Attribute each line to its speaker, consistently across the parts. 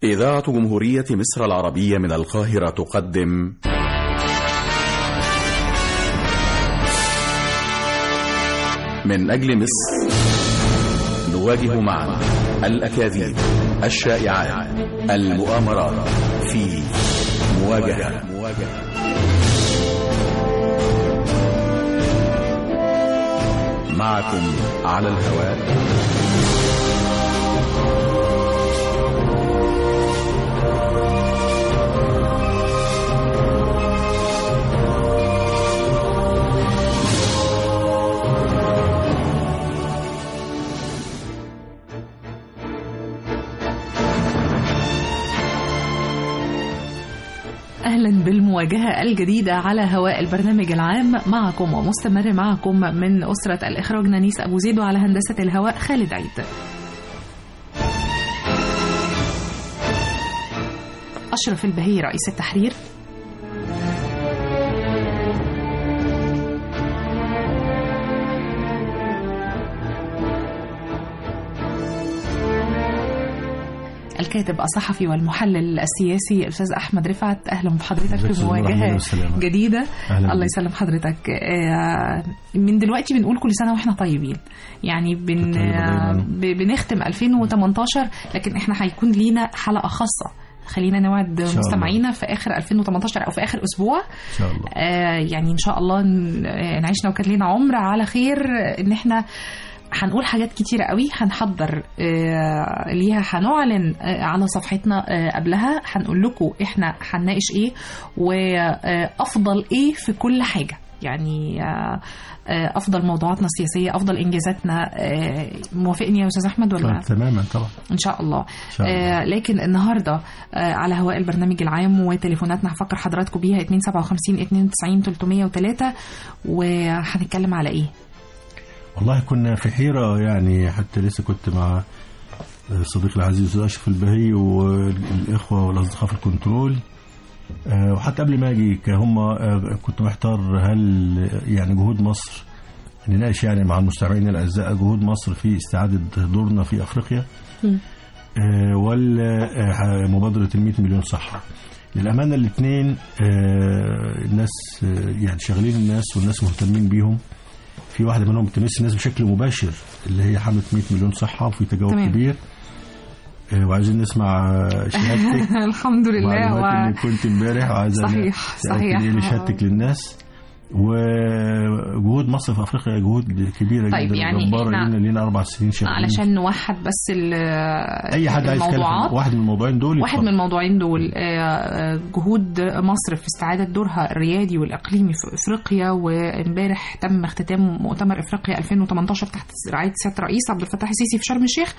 Speaker 1: إذاعة جمهورية مصر العربية من القاهرة تقدم من أجل مصر نواجه معا الأكاذيب الشائعات المؤامرات في مواجهة معكم على الهواء
Speaker 2: أهلا بالمواجهة الجديدة على هواء البرنامج العام معكم ومستمر معكم من أسرة الإخراج نانيس أبو زيد وعلى هندسة الهواء خالد عيد أشرف البهي رئيس التحرير الكاتب الصحفي والمحلل السياسي الاستاذ احمد رفعت اهلا بحضرتك في مواجهه جديده
Speaker 3: أهلا
Speaker 2: الله
Speaker 3: بك.
Speaker 2: يسلم حضرتك آه، من دلوقتي بنقول كل سنه واحنا طيبين يعني بن
Speaker 3: طيبة دايماً.
Speaker 2: ب- بنختم 2018 لكن احنا هيكون لينا حلقه خاصه خلينا نوعد
Speaker 3: شاء الله.
Speaker 2: مستمعينا في اخر 2018 او في اخر اسبوع
Speaker 3: ان شاء الله
Speaker 2: آه، يعني ان شاء الله ن- آه، نعيشنا وكان لينا عمر على خير آه، ان احنا هنقول حاجات كتيرة قوي هنحضر آه، ليها هنعلن آه، على صفحتنا آه، قبلها هنقول لكم احنا هنناقش ايه وافضل ايه في كل حاجة يعني آه، آه، افضل موضوعاتنا السياسيه افضل انجازاتنا آه، موافقني يا استاذ احمد ولا
Speaker 3: تماما طبعا
Speaker 2: ان شاء الله
Speaker 3: ان شاء الله
Speaker 2: آه لكن النهارده آه على هواء البرنامج العام وتليفوناتنا هفكر حضراتكم بيها 257 92 303 وهنتكلم على ايه؟
Speaker 3: والله كنا في حيرة يعني حتى لسه كنت مع صديقي العزيز أستاذ أشرف البهي والإخوة والأصدقاء في الكنترول آه، وحتى قبل ما أجي ك- هم آه، كنت محتار هل يعني جهود مصر نناقش يعني مع المستمعين الأعزاء جهود مصر في استعادة دورنا في أفريقيا
Speaker 2: مم.
Speaker 3: آه، ولا آه، مبادرة ال 100 مليون صحة للأمانة الاثنين الناس آه، يعني شغالين الناس والناس مهتمين بيهم في واحدة منهم بتمس الناس بشكل مباشر اللي هي حملة 100 مليون صحة وفي تجاوب
Speaker 2: تمام.
Speaker 3: كبير آه، وعايزين نسمع آه، شهادتك
Speaker 2: الحمد لله
Speaker 3: معلومات
Speaker 2: و...
Speaker 3: انك كنت امبارح وعايزة
Speaker 2: صحيح، صحيح.
Speaker 3: ايه لشهادتك للناس وجهود مصر في افريقيا جهود كبيره
Speaker 2: طيب،
Speaker 3: جدا
Speaker 2: يعني
Speaker 3: جباره
Speaker 2: إحنا
Speaker 3: لينا لينا اربع سنين شغالين
Speaker 2: علشان نوحد بس ال-
Speaker 3: اي حد عايز يتكلم
Speaker 2: الموضوعات
Speaker 3: عن واحد من الموضوعين دول
Speaker 2: واحد
Speaker 3: يتفضل.
Speaker 2: من الموضوعين دول آه، آه، جهود مصر في استعادة دورها الريادي والإقليمي في إفريقيا وامبارح تم اختتام مؤتمر إفريقيا 2018 تحت رعاية سيادة الرئيس عبد الفتاح السيسي في شرم الشيخ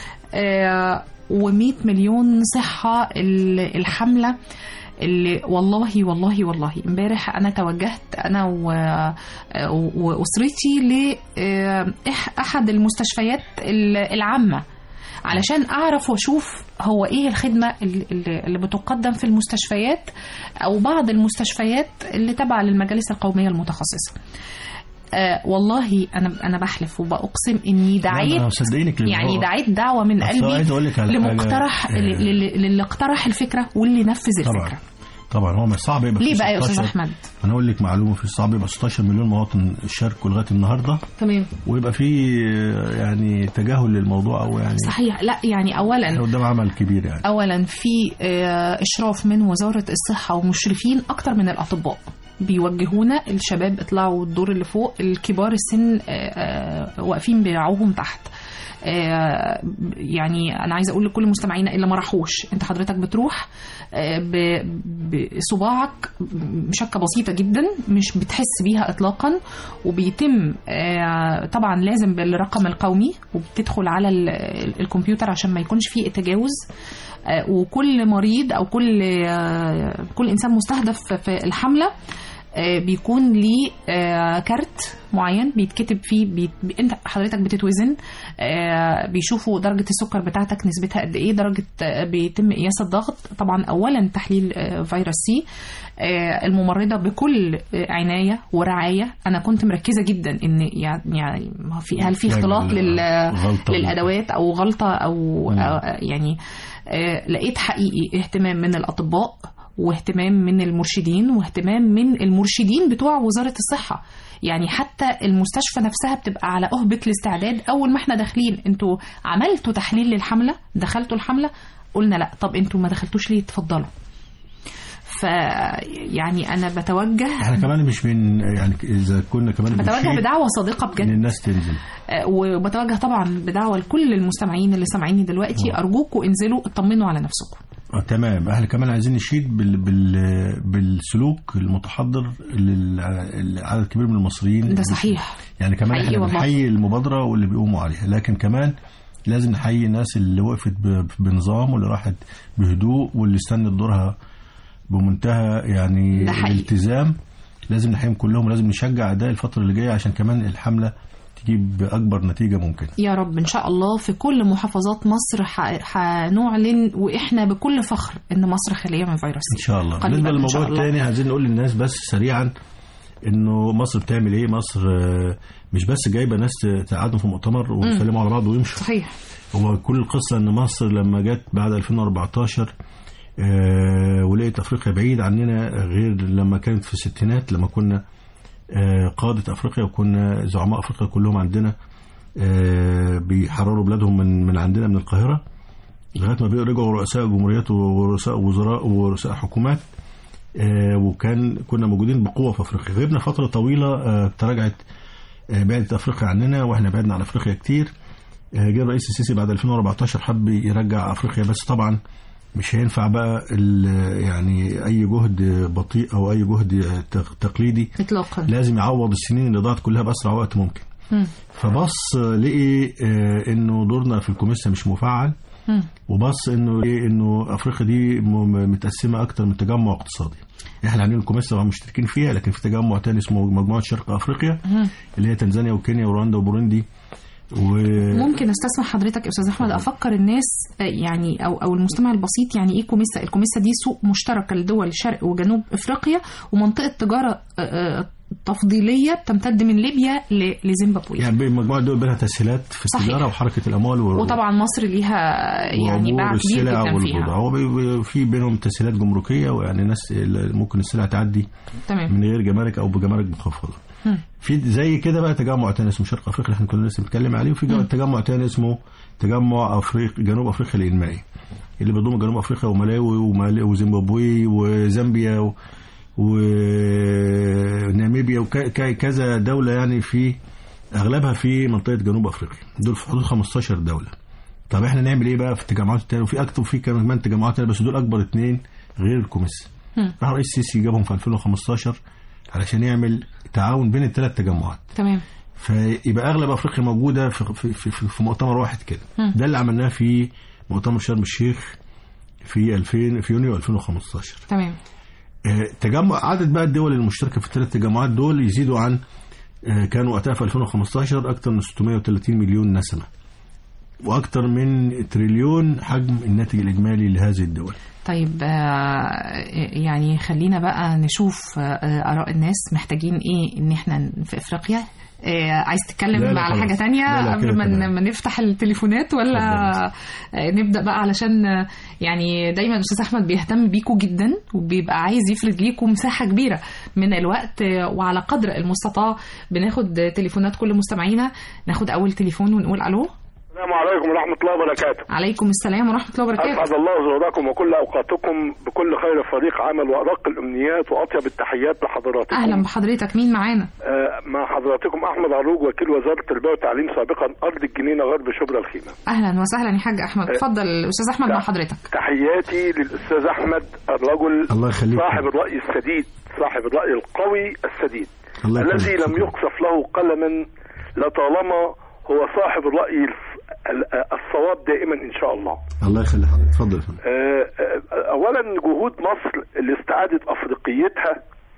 Speaker 2: و100 مليون صحة ال- الحملة اللي والله والله والله امبارح انا توجهت انا و- واسرتي لاحد المستشفيات ال- العامه علشان اعرف واشوف هو ايه الخدمه اللي- اللي اللي بتقدم في المستشفيات او بعض المستشفيات اللي تابعه للمجالس القوميه المتخصصه آه والله انا انا بحلف وباقسم اني
Speaker 3: لا،
Speaker 2: دعيت
Speaker 3: أنا مصدقينك لأن
Speaker 2: يعني
Speaker 3: هو-
Speaker 2: دعيت دعوه من
Speaker 3: أصل
Speaker 2: قلبي
Speaker 3: عايز أقول لك على حاجة.
Speaker 2: لمقترح
Speaker 3: آه،
Speaker 2: ل- ل- للي اقترح الفكره واللي نفذ
Speaker 3: طبعا
Speaker 2: الفكره
Speaker 3: طبعا هو صعب يبقى في
Speaker 2: ليه بقى يا استاذ
Speaker 3: 16
Speaker 2: احمد
Speaker 3: انا اقول لك معلومه في صعب يبقى 16 مليون مواطن شاركوا لغايه النهارده
Speaker 2: تمام
Speaker 3: ويبقى في آه، يعني تجاهل للموضوع او يعني
Speaker 2: صحيح لا يعني اولا
Speaker 3: احنا قدام عمل كبير يعني
Speaker 2: اولا في آه، اشراف من وزاره الصحه ومشرفين اكتر من الاطباء بيوجهونا الشباب اطلعوا الدور اللي فوق الكبار السن آه، آه، واقفين بيرعوهم تحت آه، يعني انا عايزه اقول لكل مستمعينا اللي ما راحوش انت حضرتك بتروح آه، ب- بصباعك مشكه بسيطه جدا مش بتحس بيها اطلاقا وبيتم آه، طبعا لازم بالرقم القومي وبتدخل على ال- ال- الكمبيوتر عشان ما يكونش فيه تجاوز آه، وكل مريض او كل آه، كل انسان مستهدف في الحمله آه، بيكون ليه آه، كارت معين بيتكتب فيه بيت... بي- انت حضرتك بتتوزن آه، بيشوفوا درجه السكر بتاعتك نسبتها قد ايه درجه آه، بيتم قياس الضغط طبعا اولا تحليل آه، فيروس سي آه، الممرضه بكل آه، عنايه ورعايه انا كنت مركزه جدا ان يعني يعني ما في هل في اختلاط لل
Speaker 3: غلطة
Speaker 2: للادوات او غلطه او
Speaker 3: مم.
Speaker 2: أو يعني آه، لقيت حقيقي اهتمام من الاطباء واهتمام من المرشدين واهتمام من المرشدين بتوع وزاره الصحه يعني حتى المستشفى نفسها بتبقى على أهبة الاستعداد أول ما احنا داخلين انتوا عملتوا تحليل للحملة دخلتوا الحملة قلنا لا طب انتوا ما دخلتوش ليه اتفضلوا ف يعني انا بتوجه
Speaker 3: احنا كمان مش من يعني اذا كنا كمان
Speaker 2: بتوجه
Speaker 3: بنشيد
Speaker 2: بدعوه صادقه
Speaker 3: ان
Speaker 2: بجد
Speaker 3: الناس تنزل
Speaker 2: آه، وبتوجه طبعا بدعوه لكل المستمعين اللي سامعيني دلوقتي ارجوكم انزلوا اطمنوا على نفسكم
Speaker 3: آه تمام احنا كمان عايزين نشيد بال بال بالسلوك المتحضر للعدد كبير من المصريين
Speaker 2: ده صحيح
Speaker 3: يعني كمان
Speaker 2: حقيقي
Speaker 3: احنا
Speaker 2: والله.
Speaker 3: بنحيي المبادره واللي بيقوموا عليها لكن كمان لازم نحيي الناس اللي وقفت ب- بنظام واللي راحت بهدوء واللي استنت دورها بمنتهى يعني
Speaker 2: ده حقيقي.
Speaker 3: الالتزام لازم نحييهم كلهم ولازم نشجع اداء الفتره اللي جايه عشان كمان الحمله تجيب اكبر نتيجه ممكن
Speaker 2: يا رب ان شاء الله في كل محافظات مصر ح- هنعلن واحنا بكل فخر ان مصر خاليه من فيروس
Speaker 3: ان شاء الله
Speaker 2: قريباً
Speaker 3: بالنسبه
Speaker 2: إن شاء
Speaker 3: للموضوع
Speaker 2: الله.
Speaker 3: الثاني عايزين نقول للناس بس سريعا انه مصر بتعمل ايه مصر آه، مش بس جايبه ناس تقعدوا في مؤتمر ويسلموا على بعض ويمشوا
Speaker 2: صحيح
Speaker 3: هو كل القصة ان مصر لما جت بعد 2014 آه ولقيت افريقيا بعيد عننا غير لما كانت في الستينات لما كنا آه قادة افريقيا وكنا زعماء افريقيا كلهم عندنا آه بيحرروا بلادهم من من عندنا من القاهرة لغاية ما رجعوا رؤساء جمهوريات ورؤساء وزراء ورؤساء حكومات آه وكان كنا موجودين بقوة في افريقيا غبنا فترة طويلة آه تراجعت آه بعدت افريقيا عننا واحنا بعدنا عن افريقيا كتير آه، جه الرئيس السيسي بعد 2014 حب يرجع افريقيا بس طبعا مش هينفع بقى ال- يعني اي جهد بطيء او اي جهد تق- تقليدي
Speaker 2: اطلاقا
Speaker 3: لازم يعوض السنين اللي ضاعت كلها باسرع وقت ممكن
Speaker 2: مم.
Speaker 3: فبص آه، لقي آه، انه دورنا في الكوميسا مش مفعل
Speaker 2: مم.
Speaker 3: وبص انه ايه انه افريقيا دي م- متقسمه اكتر من تجمع اقتصادي احنا عاملين الكوميسا مشتركين فيها لكن في تجمع تاني اسمه مجموعه شرق افريقيا
Speaker 2: مم.
Speaker 3: اللي هي تنزانيا وكينيا ورواندا وبوروندي و
Speaker 2: ممكن استسمح حضرتك يا استاذ احمد افكر الناس آه، يعني او او المستمع البسيط يعني ايه كوميسا الكوميسا دي سوق مشتركه لدول شرق وجنوب افريقيا ومنطقه تجاره آه، آه، تفضيليه بتمتد من ليبيا ل- لزيمبابوي
Speaker 3: يعني بين المجموعه دول بينها تسهيلات في
Speaker 2: صحيح.
Speaker 3: التجاره وحركه الاموال و...
Speaker 2: وطبعا مصر ليها يعني
Speaker 3: وأمور
Speaker 2: باع كبير
Speaker 3: السلع
Speaker 2: جدا
Speaker 3: والبضاعة
Speaker 2: فيها
Speaker 3: هو بي- بي- في بينهم تسهيلات جمركيه ويعني ناس ممكن السلع تعدي
Speaker 2: تمام
Speaker 3: من غير جمارك او بجمارك مخفضه
Speaker 2: مم.
Speaker 3: في زي كده بقى تجمع تاني اسمه شرق افريقيا اللي احنا كنا لسه بنتكلم عليه وفي تجمع تاني اسمه تجمع افريقيا جنوب افريقيا الانمائي اللي بيضم جنوب افريقيا وملاوي ومال- وزيمبابوي وزامبيا و... وناميبيا وكذا دوله يعني في اغلبها في منطقه جنوب افريقيا دول في حدود 15 دوله طب احنا نعمل ايه بقى في التجمعات التانية وفي اكتر في كمان تجمعات تانية بس دول اكبر اتنين غير الكوميس
Speaker 2: مم.
Speaker 3: راح الرئيس السيسي جابهم في 2015 علشان يعمل تعاون بين الثلاث تجمعات
Speaker 2: تمام
Speaker 3: فيبقى اغلب افريقيا موجوده في في في, في, في مؤتمر واحد كده
Speaker 2: مم.
Speaker 3: ده اللي عملناه في مؤتمر شرم الشيخ في 2000 في يونيو 2015
Speaker 2: تمام
Speaker 3: آه، تجمع عدد بقى الدول المشتركه في الثلاث تجمعات دول يزيدوا عن آه، كانوا وقتها في 2015 اكثر من 630 مليون نسمه واكثر من تريليون حجم الناتج الاجمالي لهذه الدول
Speaker 2: طيب آه، يعني خلينا بقى نشوف آه، آراء الناس محتاجين ايه ان احنا في افريقيا آه، عايز تتكلم
Speaker 3: لا لا
Speaker 2: على
Speaker 3: خلاص.
Speaker 2: حاجة تانية
Speaker 3: لا لا
Speaker 2: قبل
Speaker 3: كده
Speaker 2: ما ن-
Speaker 3: تمام.
Speaker 2: ما نفتح التليفونات ولا آه، نبدأ بقى علشان آه، يعني دايما أستاذ أحمد بيهتم بيكوا جدا وبيبقى عايز يفرد ليكوا مساحة كبيرة من الوقت آه، وعلى قدر المستطاع بناخد آه، تليفونات كل مستمعينا ناخد أول تليفون ونقول ألو
Speaker 4: السلام عليكم ورحمة الله وبركاته
Speaker 2: عليكم السلام ورحمة الله وبركاته
Speaker 4: أسعد الله زوركم وكل أوقاتكم بكل خير فريق عمل وأرق الأمنيات وأطيب التحيات لحضراتكم
Speaker 2: أهلا بحضرتك مين معانا
Speaker 4: آه مع حضراتكم أحمد عروج وكيل وزارة التربية والتعليم سابقا أرض الجنينة غرب شبرا الخيمة
Speaker 2: اهلا وسهلا يا حاج احمد اتفضل استاذ احمد مع حضرتك
Speaker 4: تحياتي للأستاذ أحمد الرجل
Speaker 3: الله يخليك
Speaker 4: صاحب الرأي السديد صاحب الرأي القوي السديد
Speaker 3: الله يكرمك.
Speaker 4: الذي لم
Speaker 3: شكراً.
Speaker 4: يقصف له قلما لطالما هو صاحب الرأي الف- ال- الصواب دائما إن شاء الله
Speaker 3: الله يخلي حضرتك اتفضل يا فندم
Speaker 4: آه، آه، اولا جهود مصر لاستعاده افريقيتها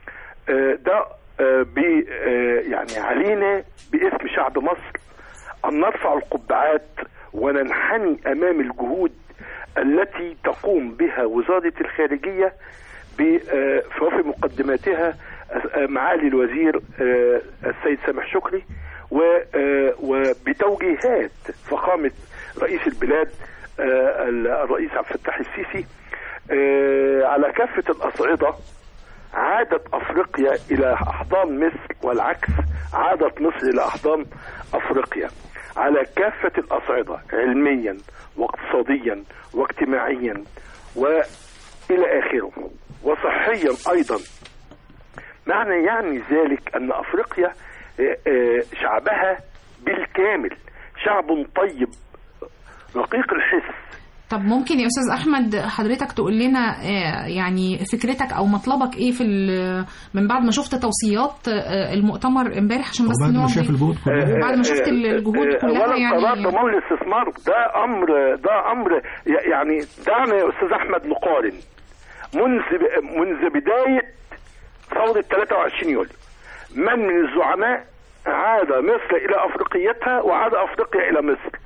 Speaker 4: آه، ده آه، بي آه، يعني علينا باسم شعب مصر ان نرفع القبعات وننحني امام الجهود التي تقوم بها وزاره الخارجيه ب- آه، وفي مقدماتها آه، معالي الوزير آه، السيد سامح شكري و- آه، وبتوجيهات فخامه رئيس البلاد آه، الرئيس عبد الفتاح السيسي آه، على كافه الاصعده عادت افريقيا الى احضان مصر والعكس عادت مصر الى احضان افريقيا على كافه الاصعده علميا واقتصاديا واجتماعيا والى اخره وصحيا ايضا معنى يعني ذلك ان افريقيا آه، آه، شعبها بالكامل شعب طيب رقيق الحس
Speaker 2: طب ممكن يا استاذ احمد حضرتك تقول لنا آه، يعني فكرتك او مطلبك ايه في ال- من بعد ما شفت توصيات آه، المؤتمر امبارح عشان بس
Speaker 3: وبعد ما
Speaker 2: نقعد
Speaker 3: شاف
Speaker 2: ب-
Speaker 3: الجهود كلها
Speaker 2: وبعد ما شفت الجهود كلها
Speaker 4: اولا
Speaker 2: يعني-
Speaker 4: قرار ضمان الاستثمار ده امر ده امر ي- يعني دعنا يا استاذ احمد نقارن منذ منذ بدايه ثوره 23 يوليو من من الزعماء عاد مصر الى افريقيتها وعاد افريقيا الى مصر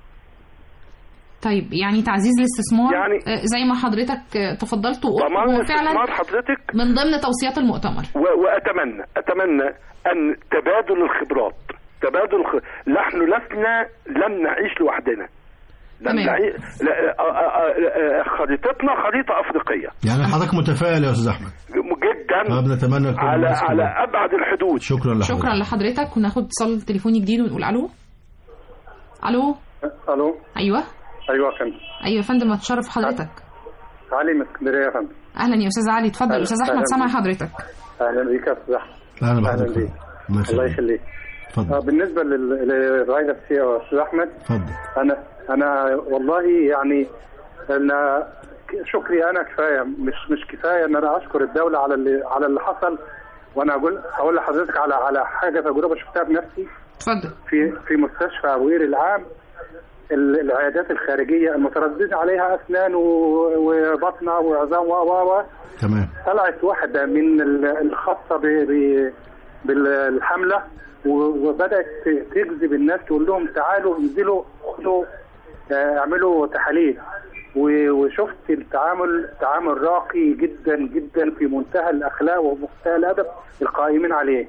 Speaker 2: طيب يعني تعزيز الاستثمار
Speaker 4: يعني-
Speaker 2: آه، زي ما حضرتك آه، تفضلت وقلت
Speaker 4: ضمان
Speaker 2: هو
Speaker 4: الاستثمار
Speaker 2: فعلا
Speaker 4: حضرتك
Speaker 2: من ضمن توصيات المؤتمر
Speaker 4: و- واتمنى اتمنى ان تبادل الخبرات تبادل الخ... نحن لسنا لم نعيش لوحدنا لم
Speaker 2: تمام.
Speaker 4: نعيش لا... آ- آ- آ- آ- خريطتنا خريطه افريقيه
Speaker 3: يعني حضرتك متفائل يا استاذ احمد
Speaker 4: جدا
Speaker 3: طب نتمنى كل
Speaker 4: على
Speaker 3: الناس كده.
Speaker 4: على ابعد الحدود
Speaker 3: شكرا لحضرتك
Speaker 2: شكرا لحضرتك وناخد اتصال تليفوني جديد ونقول الو الو
Speaker 5: الو
Speaker 2: ايوه
Speaker 5: ايوه يا فندم
Speaker 2: ايوه يا فندم اتشرف حضرتك
Speaker 5: علي من اسكندريه يا فندم
Speaker 2: اهلا يا استاذ علي اتفضل
Speaker 5: أهلا-
Speaker 2: استاذ احمد
Speaker 5: أهلا
Speaker 2: سامع
Speaker 5: بيك.
Speaker 2: حضرتك
Speaker 5: اهلا بيك يا استاذ احمد
Speaker 3: اهلا
Speaker 5: اهلا
Speaker 3: بحضرتك
Speaker 5: بيك
Speaker 3: الله
Speaker 5: الله
Speaker 3: يخليك
Speaker 5: يخليك آه،
Speaker 3: اتفضل
Speaker 5: بالنسبه لل- للرعايه النفسيه يا استاذ احمد
Speaker 3: اتفضل
Speaker 5: انا انا والله يعني انا شكري انا كفايه مش مش كفايه ان انا اشكر الدوله على اللي على اللي حصل وانا اقول هقول لحضرتك على على حاجه تجربه شفتها بنفسي
Speaker 2: اتفضل
Speaker 5: في في مستشفى ابو قير العام ال- العيادات الخارجيه المتردد عليها اسنان و- وبطنه وعظام و و و
Speaker 3: تمام
Speaker 5: طلعت واحدة من ال- الخاصة ب- ب- بالحملة و- وبدأت ت- تجذب الناس تقول لهم تعالوا انزلوا خدوا آه، اعملوا تحاليل و- وشفت التعامل تعامل راقي جدا جدا في منتهى الاخلاق ومنتهى الادب القائمين عليه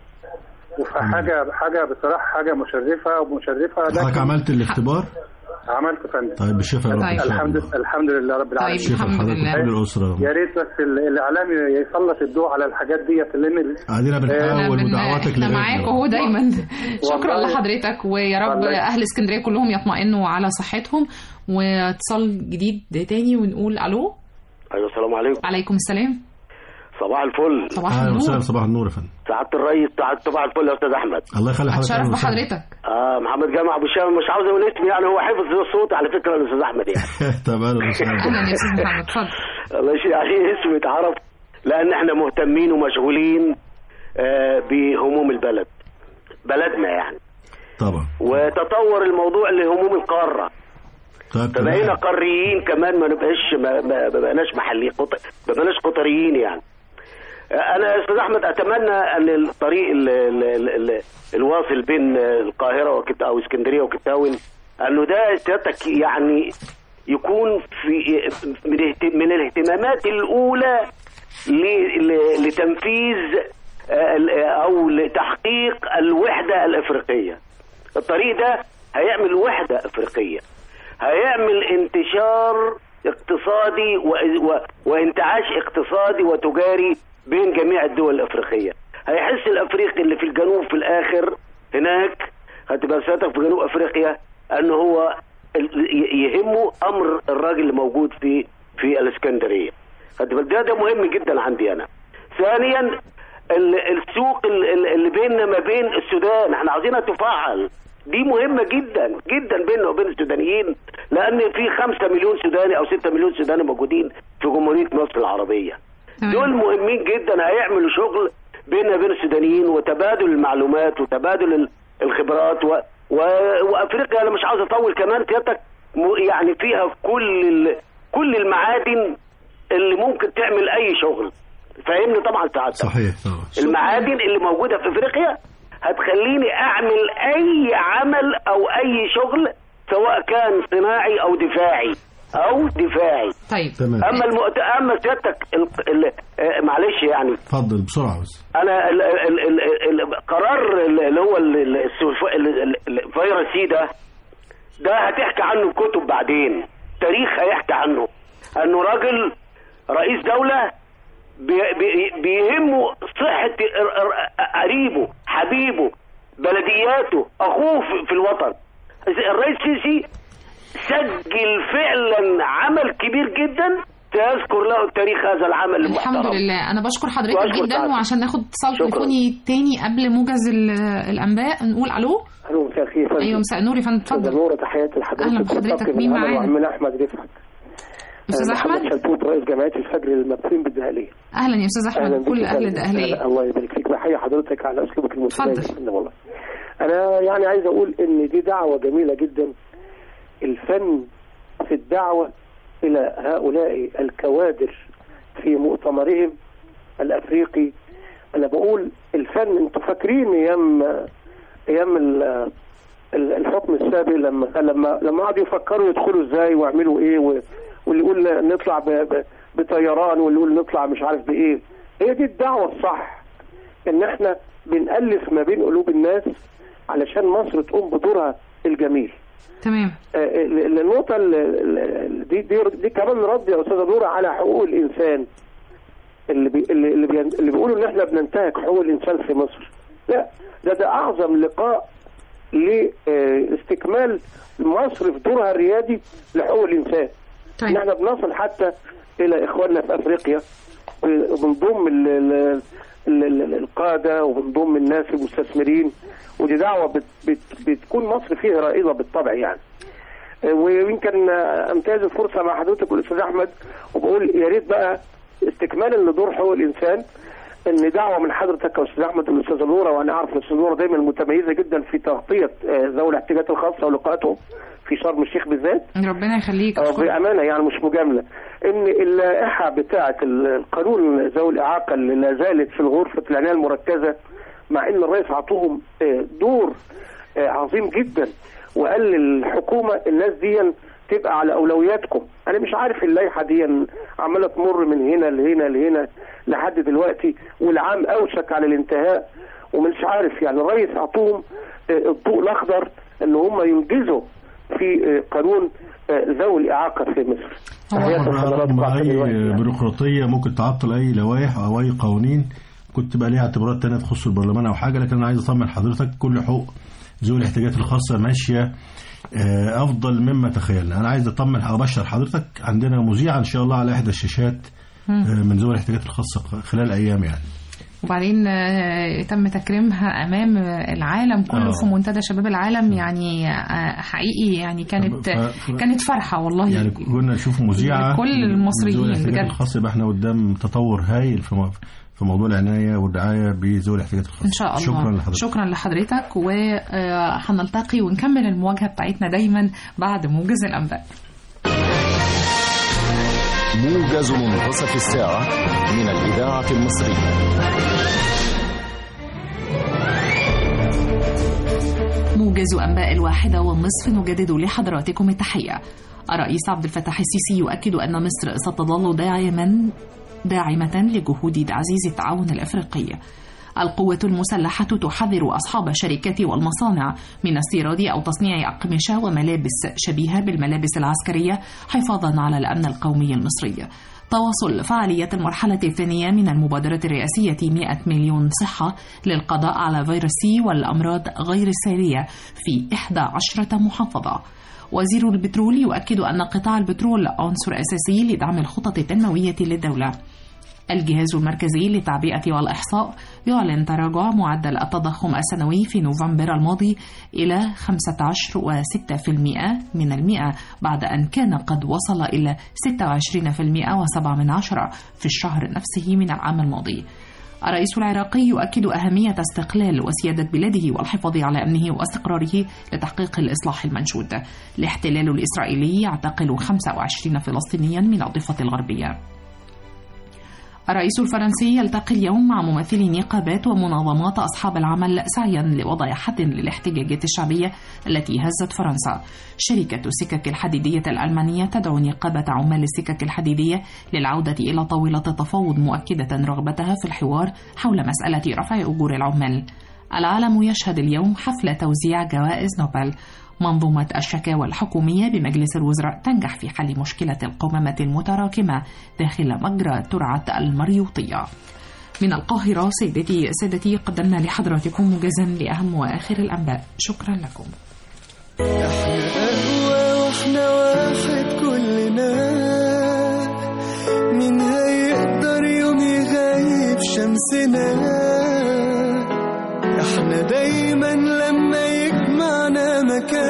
Speaker 5: وفحاجه حاجه بصراحه حاجه مشرفه ومشرفه
Speaker 3: حضرتك
Speaker 5: لكن
Speaker 3: عملت الاختبار
Speaker 5: عملت فندم
Speaker 3: طيب بالشفاء يا رب
Speaker 2: طيب.
Speaker 3: ان شاء
Speaker 5: الحمد
Speaker 3: الله
Speaker 5: الحمد لله رب العالمين
Speaker 2: طيب.
Speaker 3: شفاء
Speaker 2: الحمد
Speaker 3: لحضرتك
Speaker 2: لله.
Speaker 3: وكل الاسره
Speaker 5: يا ريت بس ال- الاعلام يسلط الضوء على الحاجات ديت لان ال-
Speaker 3: قاعدين
Speaker 2: احنا
Speaker 3: بنحاول
Speaker 2: بن-
Speaker 3: ودعواتك
Speaker 2: احنا
Speaker 3: لغيرنا.
Speaker 2: معاك اهو دايما شكرا
Speaker 5: والله.
Speaker 2: لحضرتك ويا رب
Speaker 5: والله.
Speaker 2: اهل اسكندريه كلهم يطمئنوا على صحتهم واتصال جديد تاني ونقول الو
Speaker 6: ايوه السلام عليكم
Speaker 2: عليكم السلام
Speaker 6: صباح الفل
Speaker 2: صباح
Speaker 3: اهلا وسهلا
Speaker 2: النور
Speaker 3: صباح النور يا فندم
Speaker 6: سعاده الرئيس سعاده صباح الفل يا استاذ احمد
Speaker 3: الله يخلي حضرتك
Speaker 2: اتشرف
Speaker 3: أهلا وسهلا.
Speaker 2: بحضرتك
Speaker 6: آه محمد جامع ابو شام مش عاوز اقول اسمي يعني هو حفظ الصوت على فكره الاستاذ احمد يعني
Speaker 3: طب اهلا وسهلا
Speaker 2: اهلا يا استاذ محمد اتفضل
Speaker 6: الله يشفي عليه اسمه يتعرف لان احنا مهتمين ومشغولين آه بهموم البلد بلدنا يعني
Speaker 3: طبعا
Speaker 6: وتطور الموضوع لهموم القاره
Speaker 3: طيب
Speaker 6: فبقينا
Speaker 3: تمام.
Speaker 6: قاريين كمان ما نبقاش ما, ما ما بقناش محليين قط- ما بقناش قطريين يعني انا يا استاذ احمد اتمنى ان الطريق ال ال ال ال الواصل بين القاهره وكت او اسكندريه وكتاون انه ده سيادتك يعني يكون في من اهت- من الاهتمامات الاولى ل- ل- لتنفيذ آه، ال- او لتحقيق الوحده الافريقيه الطريق ده هيعمل وحده افريقيه هيعمل انتشار اقتصادي و... و... وانتعاش اقتصادي وتجاري بين جميع الدول الافريقيه هيحس الافريقي اللي في الجنوب في الاخر هناك هتبقى سيادتك في جنوب افريقيا ان هو ال- ي- يهمه امر الراجل اللي موجود في في الاسكندريه هتبقى ده ده مهم جدا عندي انا ثانيا ال- السوق ال- ال- اللي بيننا ما بين السودان احنا عاوزينها تفعل دي مهمة جدا جدا بيننا وبين السودانيين لأن في خمسة مليون سوداني أو ستة مليون سوداني موجودين في جمهورية مصر العربية
Speaker 2: تمام.
Speaker 6: دول مهمين جدا هيعملوا شغل بيننا وبين السودانيين وتبادل المعلومات وتبادل ال- الخبرات و... و... وافريقيا انا مش عاوز اطول كمان سيادتك م- يعني فيها كل ال... كل المعادن اللي ممكن تعمل اي شغل فاهمني طبعا سعادتك
Speaker 3: صحيح طبعا
Speaker 6: المعادن اللي موجوده في افريقيا هتخليني اعمل اي عمل او اي شغل سواء كان صناعي او دفاعي او دفاعي
Speaker 2: طيب
Speaker 3: تمام
Speaker 6: اما المؤت... اما سيادتك ال... ال... آه، معلش يعني
Speaker 3: اتفضل بسرعه بس
Speaker 6: انا ال... ال... ال... ال... قرار ال- اللي هو ال- ال- السلف- ال- ال- الفيروس سي ده ده هتحكي عنه الكتب بعدين تاريخ هيحكي عنه انه راجل رئيس دوله بي- بي- بيهمه صحه ر- ر- قريبه حبيبه بلدياته اخوه في- في الوطن الرئيس السيسي سجل فعلا عمل كبير جدا سيذكر له تاريخ هذا العمل المحترم
Speaker 2: الحمد لله انا بشكر حضرتك
Speaker 6: وأشكر
Speaker 2: جدا
Speaker 6: سعادتك.
Speaker 2: وعشان ناخد اتصال
Speaker 6: شكراً.
Speaker 2: تليفوني تاني قبل موجز ال- الانباء نقول الو
Speaker 7: الو مساء الخير فندم.
Speaker 2: ايوه مساء النور يا فندم
Speaker 7: استاذ
Speaker 2: اتفضل
Speaker 7: نورة تحياتي لحضرتك
Speaker 2: أهلا بحضرتك.
Speaker 7: وطاقم
Speaker 2: مين
Speaker 7: العمل
Speaker 2: معانا؟
Speaker 7: وعمنا احمد رفعت
Speaker 2: استاذ
Speaker 7: أنا محمد
Speaker 2: احمد
Speaker 7: شلتوت رئيس جمعيه الفجر للمبسوطين بالدهليه
Speaker 2: اهلا يا استاذ احمد
Speaker 7: بك
Speaker 2: كل
Speaker 7: يا
Speaker 2: اهل
Speaker 7: فندم.
Speaker 2: الدقهليه
Speaker 7: أهلا- الله يبارك فيك بحيي حضرتك على اسلوبك المتميز
Speaker 2: اتفضل.
Speaker 7: يا فندم والله انا يعني عايز اقول ان دي دعوه جميله جدا الفن في الدعوه الى هؤلاء الكوادر في مؤتمرهم الافريقي انا بقول الفن انتوا فاكرين ايام ايام ال- ال- الحكم السابق لما لما لما قعدوا يفكروا يدخلوا ازاي ويعملوا ايه و- واللي يقول نطلع ب- ب- بطيران واللي يقول نطلع مش عارف بايه هي دي الدعوه الصح ان احنا بنألف ما بين قلوب الناس علشان مصر تقوم بدورها الجميل
Speaker 2: تمام
Speaker 7: آه، ال- النقطة ال- ال- دي, دي دي كمان رد يا أستاذة نورة على حقوق الإنسان اللي بي اللي اللي, بي اللي بيقولوا إن إحنا بننتهك حقوق الإنسان في مصر لا ده ده أعظم لقاء لاستكمال مصر في دورها الريادي لحقوق الإنسان
Speaker 2: طيب
Speaker 7: إن إحنا بنصل حتى إلى إخواننا في أفريقيا وبنضم ال- ال- ال- ال- القادة وبنضم الناس المستثمرين ودي دعوة بت بت بتكون مصر فيها رائدة بالطبع يعني آه، ويمكن آه، امتاز الفرصة مع حضرتك والأستاذ أحمد وبقول يا ريت بقى استكمالا لدور حقوق الإنسان ان دعوه من حضرتك يا استاذ احمد والاستاذه نوره وانا اعرف الاستاذه نوره دايما متميزه جدا في تغطيه آه، ذوي الاحتياجات الخاصه ولقاءاتهم في شرم الشيخ بالذات
Speaker 2: ربنا يخليك
Speaker 7: أو
Speaker 2: أشكرك.
Speaker 7: بأمانة يعني مش مجاملة إن اللائحة بتاعة القانون ذوي الإعاقة اللي لا زالت في غرفة العناية المركزة مع إن الرئيس عطوهم آه، دور آه، عظيم جدا وقال للحكومة الناس دي تبقى على أولوياتكم أنا مش عارف اللائحة دي عمالة تمر من هنا لهنا لهنا لحد دلوقتي والعام أوشك على الانتهاء ومش عارف يعني الرئيس عطوهم آه، الضوء الأخضر إن هم ينجزوا في آه، قانون آه، ذوي الإعاقة في مصر تحياتي لحضراتكم
Speaker 3: رغم
Speaker 7: وعشان
Speaker 3: اي
Speaker 7: الوقت يعني.
Speaker 3: بيروقراطيه ممكن تعطل اي لوائح او اي قوانين كنت بقى ليها اعتبارات تانية تخص البرلمان او حاجه لكن انا عايز اطمن حضرتك كل حقوق ذوي الاحتياجات الخاصه ماشيه آه، افضل مما تخيلنا انا عايز اطمن ابشر حضرتك عندنا مذيعه ان شاء الله على احدى الشاشات آه، من ذوي الاحتياجات الخاصه خلال ايام يعني
Speaker 2: وبعدين آه، تم تكريمها امام العالم كله
Speaker 3: آه.
Speaker 2: في منتدى شباب العالم يعني آه، حقيقي يعني كانت
Speaker 3: ف- ف-
Speaker 2: كانت فرحه والله
Speaker 3: يعني كنا نشوف مذيعه
Speaker 2: لكل
Speaker 3: من
Speaker 2: المصريين
Speaker 3: ذوي الاحتياجات
Speaker 2: بجد.
Speaker 3: الخاصه يبقى احنا قدام تطور هايل في مو- في موضوع العنايه والرعايه بذوي الاحتياجات الخاصه
Speaker 2: ان شاء الله
Speaker 3: شكرا لحضرتك
Speaker 2: شكرا لحضرتك وهنلتقي ونكمل المواجهه بتاعتنا دايما بعد موجز الانباء
Speaker 8: موجز منتصف الساعة من الإذاعة المصرية
Speaker 2: موجز أنباء الواحدة والنصف نجدد لحضراتكم التحية الرئيس عبد الفتاح السيسي يؤكد أن مصر ستظل داعما داعمة لجهود تعزيز التعاون الأفريقي القوة المسلحة تحذر أصحاب الشركات والمصانع من استيراد أو تصنيع أقمشة وملابس شبيهة بالملابس العسكرية حفاظا على الأمن القومي المصري تواصل فعالية المرحلة الثانية من المبادرة الرئاسية 100 مليون صحة للقضاء على فيروس سي والأمراض غير السارية في 11 محافظة وزير البترول يؤكد أن قطاع البترول عنصر أساسي لدعم الخطط التنموية للدولة الجهاز المركزي للتعبئة والإحصاء يعلن تراجع معدل التضخم السنوي في نوفمبر الماضي إلى 15.6% من المئة بعد أن كان قد وصل إلى 26% وسبعة من عشرة في الشهر نفسه من العام الماضي الرئيس العراقي يؤكد أهمية استقلال وسيادة بلاده والحفاظ على أمنه واستقراره لتحقيق الإصلاح المنشود الاحتلال الإسرائيلي يعتقل 25 فلسطينيا من الضفة الغربية الرئيس الفرنسي يلتقي اليوم مع ممثلي نقابات ومنظمات أصحاب العمل سعيا لوضع حد للاحتجاجات الشعبية التي هزت فرنسا شركة السكك الحديدية الألمانية تدعو نقابة عمال السكك الحديدية للعودة إلى طاولة التفاوض مؤكدة رغبتها في الحوار حول مسألة رفع أجور العمال العالم يشهد اليوم حفل توزيع جوائز نوبل منظومة الشكاوى الحكومية بمجلس الوزراء تنجح في حل مشكلة القمامة المتراكمة داخل مجرى ترعة المريوطية من القاهرة سيدتي سادتي قدمنا لحضراتكم موجزا لأهم وآخر الأنباء شكرا لكم
Speaker 9: قهوة واحنا واحد كلنا مين هيقدر يوم يغيب شمسنا احنا دايما لما يجمعنا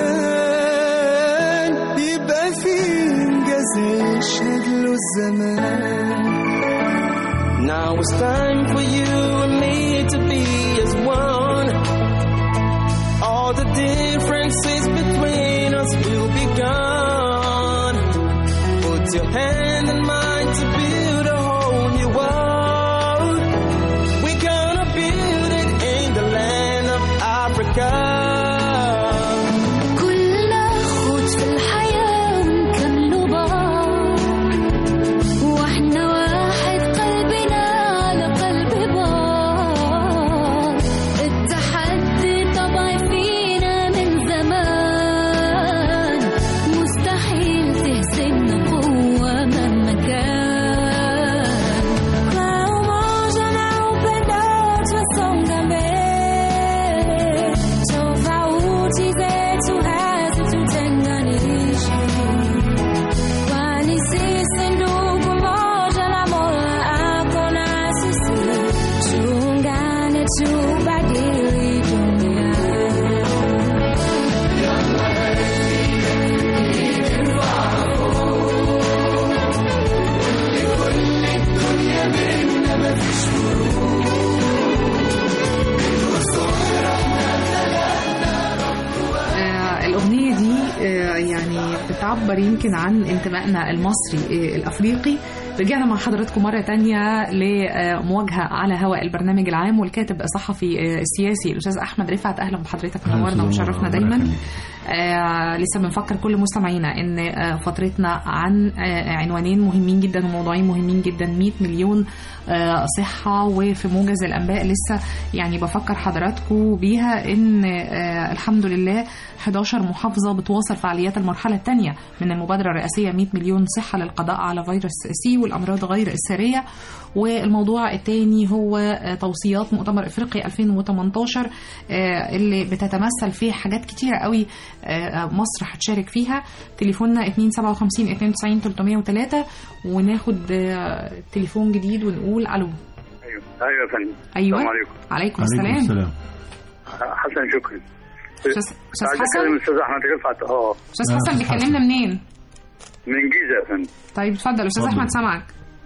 Speaker 9: مكان يبقى فيه انجاز يشهد له الزمان Now it's time for you and me to be as one all the differences between us will be gone. Put your hand in mine to build a whole new world. We're gonna build it in the land of Africa.
Speaker 10: كلنا خد في الحياة ونكملوا بعض واحنا واحد قلبنا على قلب بعض التحدي طبع فينا من زمان مستحيل تهزمنا قوة مهما كان Vamos amar o pedaço som também tofauti zetu hazitutenganishi kwani sisi ndugu moja na mola ako na sisi tuungane tubadili dunia
Speaker 2: آه، الأغنية دي آه، يعني بتعبر يمكن عن انتمائنا المصري آه، الأفريقي رجعنا مع حضراتكم مرة تانية لمواجهة على هواء البرنامج العام والكاتب الصحفي آه، السياسي الأستاذ أحمد رفعت أهلا بحضرتك
Speaker 3: أهلا
Speaker 2: منورنا
Speaker 3: وسهلا.
Speaker 2: ومشرفنا
Speaker 3: ربنا
Speaker 2: دايما
Speaker 3: يخليك.
Speaker 2: آه لسه بنفكر كل مستمعينا ان آه فترتنا عن آه عنوانين مهمين جدا وموضوعين مهمين جدا 100 مليون آه صحة وفي موجز الأنباء لسه يعني بفكر حضراتكم بيها ان آه الحمد لله 11 محافظة بتواصل فعاليات المرحلة الثانية من المبادرة الرئاسية 100 مليون صحة للقضاء على فيروس سي والأمراض غير السارية والموضوع الثاني هو آه، توصيات مؤتمر افريقيا 2018 آه، اللي بتتمثل في حاجات كتيره قوي آه، مصر هتشارك فيها تليفوننا 257 92 303 وناخد آه، تليفون جديد ونقول الو
Speaker 4: ايوه ايوه يا فندم
Speaker 2: ايوه
Speaker 4: السلام عليكم
Speaker 2: عليكم
Speaker 3: عليكم
Speaker 2: السلام
Speaker 3: السلام
Speaker 4: حسن شكري
Speaker 2: استاذ أستاذ
Speaker 4: عايز
Speaker 2: حسن
Speaker 4: اكلم الاستاذ احمد رفعت اه
Speaker 2: استاذ
Speaker 3: آه،
Speaker 2: حسن
Speaker 3: أستاذ
Speaker 2: بيكلمنا منين
Speaker 4: من جيزه يا فندم
Speaker 2: طيب اتفضل استاذ
Speaker 3: اتفضل.
Speaker 2: احمد سامعك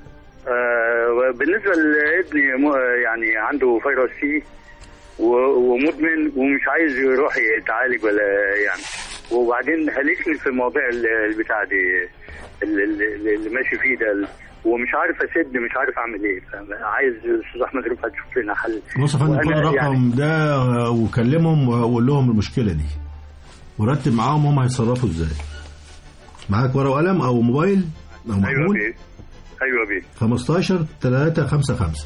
Speaker 4: آه بالنسبه لابني م- يعني عنده فيروس سي و- ومدمن ومش عايز يروح يتعالج ولا يعني وبعدين هلكني في مواضيع ال- البتاع دي ال- ال- اللي ماشي فيه ده ومش عارف اسد مش عارف اعمل ايه عايز استاذ احمد رفعت تشوف لنا حل
Speaker 3: بص يا فندم خد
Speaker 4: وأنا
Speaker 3: الرقم ده وكلمهم وقول لهم المشكله دي ورتب معاهم هم هيتصرفوا ازاي معاك ورقه وقلم او موبايل او
Speaker 4: ايوه
Speaker 3: محمول
Speaker 4: بيه ايوه بيه
Speaker 3: 15 3 5 5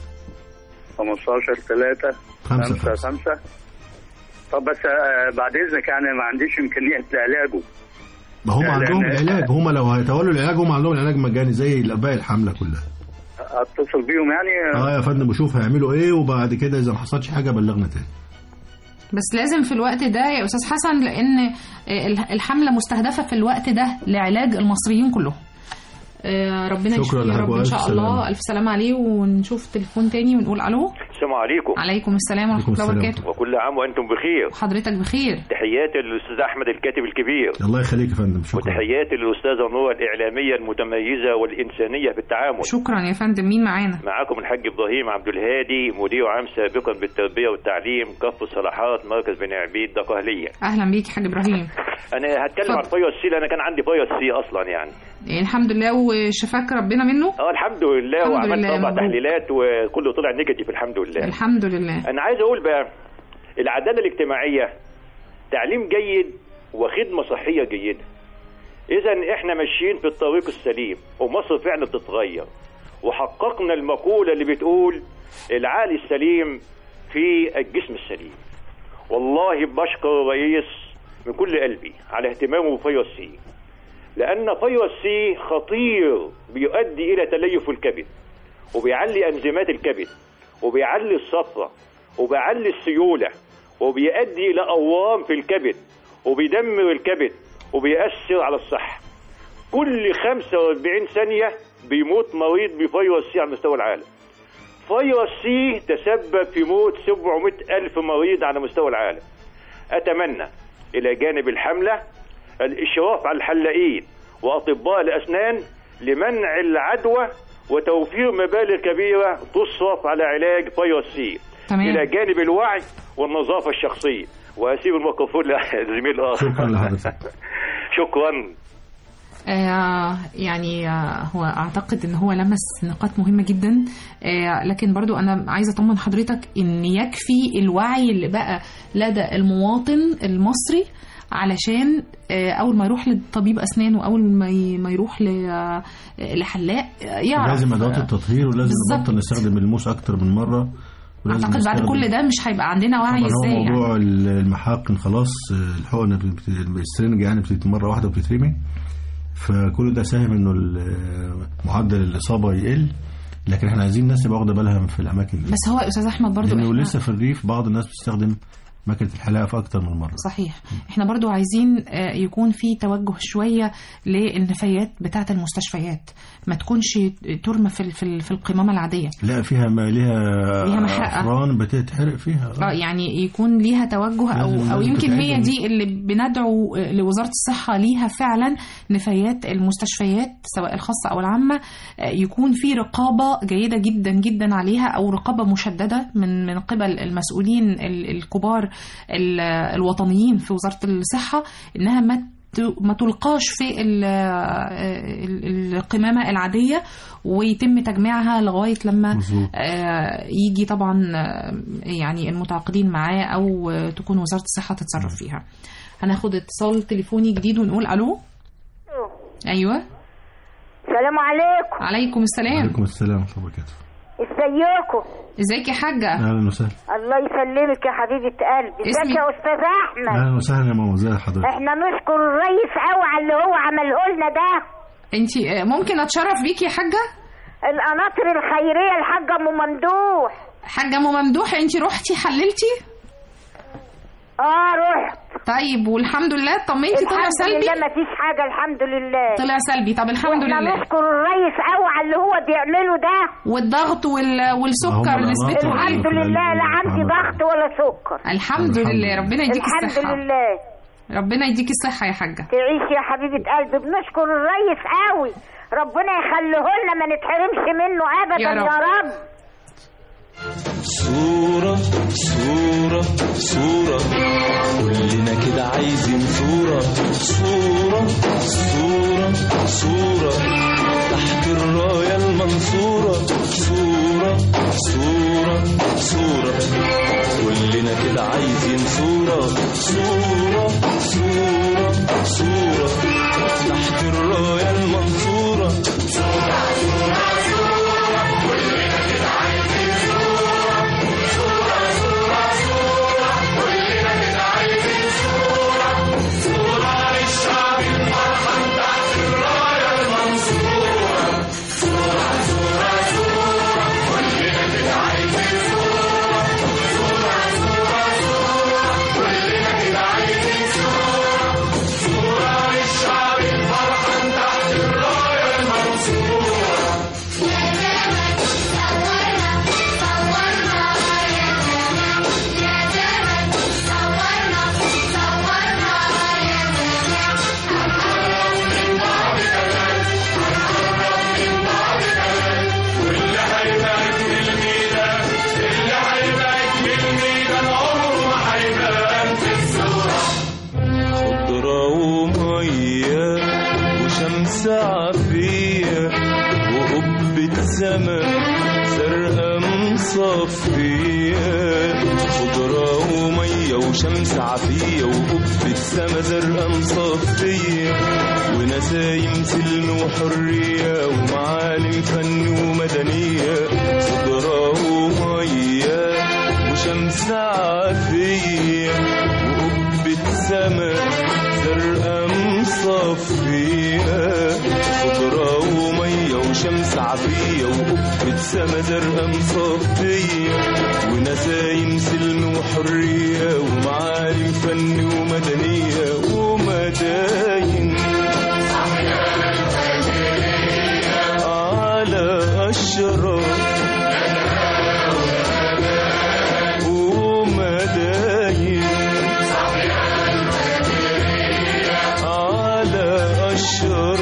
Speaker 4: 15 3
Speaker 3: 5
Speaker 4: 5
Speaker 3: 5
Speaker 4: 5 طب بس آه، بعد اذنك يعني ما عنديش امكانيه لعلاجه
Speaker 3: ما هم
Speaker 4: لا،
Speaker 3: عندهم
Speaker 4: لأن-
Speaker 3: العلاج هم لو هيتولوا العلاج هم عندهم العلاج مجاني زي باقي الحمله كلها
Speaker 4: اتصل بيهم يعني
Speaker 3: اه يا فندم وشوف هيعملوا ايه وبعد كده اذا ما حصلش حاجه بلغنا تاني
Speaker 2: بس لازم في الوقت ده يا استاذ حسن لان آه، الحمله مستهدفه في الوقت ده لعلاج المصريين كلهم آه، ربنا
Speaker 3: شكراً
Speaker 2: يشفيه يا
Speaker 3: لك
Speaker 2: رب ان
Speaker 3: وألف
Speaker 2: شاء الله
Speaker 3: سلامة.
Speaker 2: الف سلامه عليه ونشوف تليفون تاني ونقول الو
Speaker 11: السلام عليكم
Speaker 2: عليكم السلام ورحمه الله وبركاته
Speaker 11: وكل عام وانتم بخير
Speaker 2: حضرتك بخير
Speaker 11: تحياتي للاستاذ احمد الكاتب الكبير
Speaker 3: الله يخليك يا فندم شكرا
Speaker 11: وتحياتي للاستاذه نور الاعلاميه المتميزه والانسانيه في التعامل
Speaker 2: شكرا يا فندم مين معانا
Speaker 11: معاكم الحاج ابراهيم عبد الهادي مدير عام سابقا بالتربيه والتعليم كف الصلاحات مركز بني عبيد دقهليه
Speaker 2: اهلا بيك يا حاج ابراهيم
Speaker 11: انا هتكلم عن فيروس سي لان كان عندي فيروس سي اصلا يعني
Speaker 2: إيه، الحمد لله وشفاك ربنا منه
Speaker 11: اه الحمد لله
Speaker 2: الحمد
Speaker 11: وعملت
Speaker 2: لله،
Speaker 11: اربع
Speaker 2: مبروك.
Speaker 11: تحليلات وكله طلع نيجاتيف الحمد لله
Speaker 2: الحمد لله
Speaker 11: انا عايز اقول بقى العداله الاجتماعيه تعليم جيد وخدمه صحيه جيده اذا احنا ماشيين في الطريق السليم ومصر فعلا بتتغير وحققنا المقوله اللي بتقول العقل السليم في الجسم السليم والله بشكر الرئيس من كل قلبي على اهتمامه بفيروس سي لان فيروس سي خطير بيؤدي الى تليف الكبد وبيعلي انزيمات الكبد وبيعلي الصفرة وبيعلي السيولة وبيؤدي إلى أورام في الكبد وبيدمر الكبد وبيأثر على الصحة كل 45 ثانية بيموت مريض بفيروس سي على مستوى العالم فيروس سي تسبب في موت 700 ألف مريض على مستوى العالم أتمنى إلى جانب الحملة الإشراف على الحلاقين وأطباء الأسنان لمنع العدوى وتوفير مبالغ كبيرة تصرف على علاج فيروس سي
Speaker 2: تمام.
Speaker 11: إلى جانب الوعي والنظافة الشخصية وأسيب الميكروفون لزميل آخر
Speaker 3: شكرا لحضرتك
Speaker 11: شكرا
Speaker 2: آه يعني آه هو اعتقد ان هو لمس نقاط مهمه جدا آه لكن برضو انا عايزه اطمن حضرتك ان يكفي الوعي اللي بقى لدى المواطن المصري علشان آه اول ما يروح لطبيب اسنان واول ما ي- ما يروح ل- آه، لحلاق آه، يعرف
Speaker 3: لازم ادوات التطهير ولازم
Speaker 2: بالظبط.
Speaker 3: نبطل نستخدم الموس اكتر من مره ولازم
Speaker 2: اعتقد بعد
Speaker 3: نستخدم-
Speaker 2: كل ده مش هيبقى عندنا وعي
Speaker 3: طبعا هو
Speaker 2: ازاي يعني
Speaker 3: موضوع المحاقن خلاص آه، الحقنه بت- السرنج يعني بتت- مره واحده وبتترمي فكل ده ساهم انه ال- معدل الاصابه يقل لكن احنا عايزين الناس تبقى واخده بالها في الاماكن دي
Speaker 2: بس هو يا استاذ احمد برضو
Speaker 3: لانه
Speaker 2: احنا
Speaker 3: لسه في الريف بعض الناس بتستخدم ماكينه الحلاقه في اكتر من مره
Speaker 2: صحيح احنا برضو عايزين آه، يكون في توجه شوية للنفايات بتاعة المستشفيات ما تكونش ترمى في ال- في ال- في القمامة العادية
Speaker 3: لا فيها ما ليها
Speaker 2: ليها محرقة.
Speaker 3: افران بتتحرق فيها
Speaker 2: اه يعني يكون ليها توجه او
Speaker 3: لازم-
Speaker 2: او
Speaker 3: لازم
Speaker 2: يمكن هي
Speaker 3: تتعالج.
Speaker 2: دي اللي بندعو لوزاره الصحه ليها فعلا نفايات المستشفيات سواء الخاصه او العامه آه، يكون في رقابه جيده جدا جدا عليها او رقابه مشدده من من قبل المسؤولين ال- الكبار ال- الوطنيين في وزاره الصحه انها ما ت- ما تلقاش في ال- ال- القمامة العادية ويتم تجميعها لغاية لما
Speaker 3: مظبوط.
Speaker 2: آه، يجي طبعا آه، يعني المتعاقدين معاه أو آه، تكون وزارة الصحة تتصرف فيها هناخد اتصال تليفوني جديد ونقول ألو أيوة
Speaker 12: السلام عليكم
Speaker 2: عليكم السلام
Speaker 3: عليكم السلام ورحمه الله وبركاته
Speaker 12: ازيكم
Speaker 2: ازيك يا حاجة
Speaker 3: اهلا وسهلا
Speaker 12: الله يسلمك يا حبيبة قلبي ازيك
Speaker 2: اسمك؟
Speaker 12: يا استاذ احمد
Speaker 3: اهلا وسهلا يا ماما ازي حضرتك
Speaker 12: احنا نشكر الرئيس قوي على اللي هو عمله لنا ده
Speaker 2: انت ممكن اتشرف بيكي يا حاجة
Speaker 12: القناطر الخيرية الحاجة ام ممدوح
Speaker 2: حاجة ام ممدوح انت رحتي حللتي
Speaker 12: اه رحت
Speaker 2: طيب والحمد لله طمنتي طلع
Speaker 12: الحمد
Speaker 2: سلبي
Speaker 12: لله مفيش حاجة الحمد لله
Speaker 2: طلع سلبي طب الحمد
Speaker 12: احنا
Speaker 2: لله
Speaker 12: نشكر الرئيس قوي على اللي هو بيعمله ده
Speaker 2: والضغط وال... والسكر
Speaker 3: هم
Speaker 2: نسبته
Speaker 3: القناطر.
Speaker 2: ايه
Speaker 12: الحمد لله لا عندي ضغط ولا سكر
Speaker 2: الحمد
Speaker 3: الحمد
Speaker 2: لله
Speaker 3: لله.
Speaker 2: ربنا يديك
Speaker 12: الحمد
Speaker 2: الصحة
Speaker 12: لله
Speaker 2: ربنا يديك الصحة يا حاجة
Speaker 12: تعيش يا حبيبة قلبي بنشكر الريس قوي ربنا يخليه لنا ما نتحرمش منه ابدا
Speaker 2: يا
Speaker 12: يا
Speaker 2: رب.
Speaker 12: رب,
Speaker 9: صورة صورة صورة كلنا كده عايزين صورة صورة صورة صورة تحت الراية المنصورة صورة صورة صورة كلنا كده عايزين صورة صورة صورة صورة تحت الراية المنصورة صورة صورة صورة كلنا كده عايزين صورة صورة صورة صورة كلنا كده عايزين صورة صورة للشعب الفرحان تحت الراية المنصورة صورة صورة صورة كلنا كده عايزين صورة صورة صورة صورة كلنا كده
Speaker 13: وقبة سما زرقاء مصفية خضرة ومية وشمس عافية وقبة سما زرقاء مصفية ونسايم سلم وحرية ومعالم فن ومدنية خضرة ومية وشمس عافية وقبة سما زرقاء مصفية خضرة ومية وشمس عافية وقبة سما زرقاء مصفية ونسايم سلم وحرية ومعالم فن ومدنية ومداين على أشرار ومداين على أشرار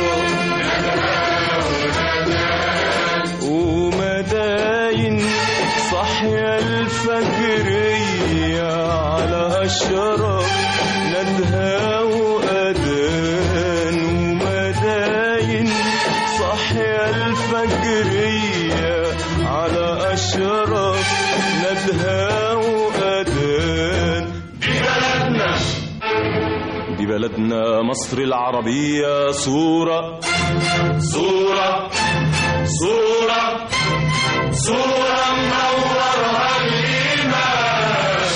Speaker 13: ومداين صحيا الفجرية على أشرار ندها وأذان ومداين صحيا الفجرية على أشرار ندها وأذان دي بلدنا دي بلدنا مصر العربية صورة صورة صورة صورة منورها الإيمان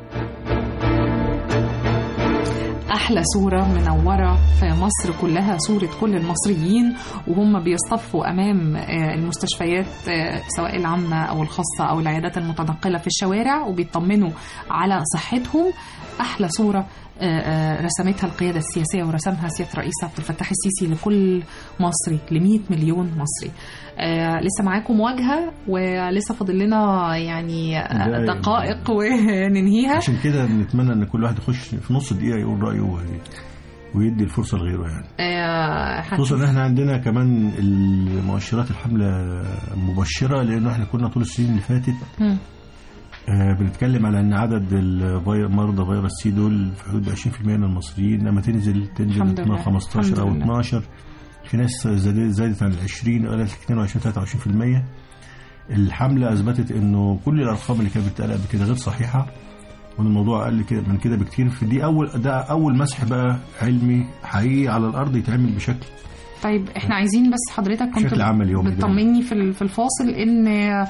Speaker 2: أحلى صورة منورة في مصر كلها صورة كل المصريين وهم بيصطفوا أمام آه، المستشفيات آه، سواء العامة أو الخاصة أو العيادات المتنقلة في الشوارع وبيطمنوا على صحتهم أحلى صورة آه، آه، رسمتها القيادة السياسية ورسمها سيادة الرئيس عبد الفتاح السيسي لكل مصري ل 100 مليون مصري آه، لسه معاكم مواجهة ولسه فاضل لنا يعني آه،
Speaker 3: دقايق.
Speaker 2: دقائق وننهيها
Speaker 3: عشان كده بنتمنى ان كل واحد يخش في نص دقيقه يقول رايه وي- ويدي الفرصه لغيره يعني
Speaker 2: آه،
Speaker 3: خصوصا ان احنا عندنا كمان المؤشرات الحمله مبشره لانه احنا كنا طول السنين اللي فاتت
Speaker 2: مم.
Speaker 3: آه، بنتكلم على ان عدد الفي- مرضى فيروس سي دول في حدود 20% من المصريين لما تنزل تنزل
Speaker 2: الحمد لله.
Speaker 3: 15 او
Speaker 2: الحمد لله.
Speaker 3: 12 في ناس زادت زادت عن ال 20 قالت 22 23% الحمله اثبتت انه كل الارقام اللي كانت بتتقال قبل كده غير صحيحه وان الموضوع اقل كده من كده بكتير فدي اول ده اول مسح بقى علمي حقيقي على الارض يتعمل بشكل
Speaker 2: طيب احنا عايزين بس حضرتك كنت
Speaker 3: بشكل عملي يومي
Speaker 2: بتطمني في ال- في الفاصل ان آه،